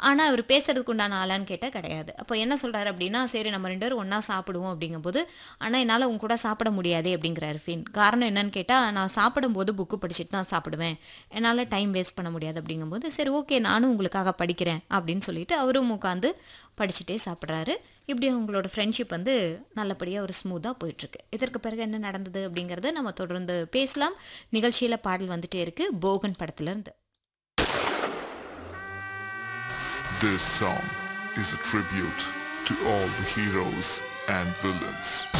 ஆனால் அவர் பேசுறதுக்கு உண்டான ஆளான்னு கேட்டால் கிடையாது அப்போ என்ன சொல்கிறாரு அப்படின்னா சரி நம்ம ரெண்டு பேரும் ஒன்றா சாப்பிடுவோம் அப்படிங்கும்போது ஆனால் என்னால் உங்க கூட சாப்பிட முடியாதே அப்படிங்கிறாரு ஃபின் காரணம் என்னன்னு கேட்டால் நான் சாப்பிடும்போது புக்கு படிச்சுட்டு தான் சாப்பிடுவேன் என்னால் டைம் வேஸ்ட் பண்ண முடியாது அப்படிங்கும்போது சரி ஓகே நானும் உங்களுக்காக படிக்கிறேன் அப்படின்னு சொல்லிட்டு அவரும் உட்காந்து படிச்சுட்டே சாப்பிட்றாரு இப்படி அவங்களோட ஃப்ரெண்ட்ஷிப் வந்து நல்லபடியாக ஒரு ஸ்மூத்தாக போயிட்டுருக்கு இதற்கு பிறகு என்ன நடந்தது அப்படிங்கிறத நம்ம தொடர்ந்து பேசலாம் நிகழ்ச்சியில் பாடல் வந்துட்டே இருக்கு போகன் படத்துலேருந்து This song is a tribute to all the heroes and villains.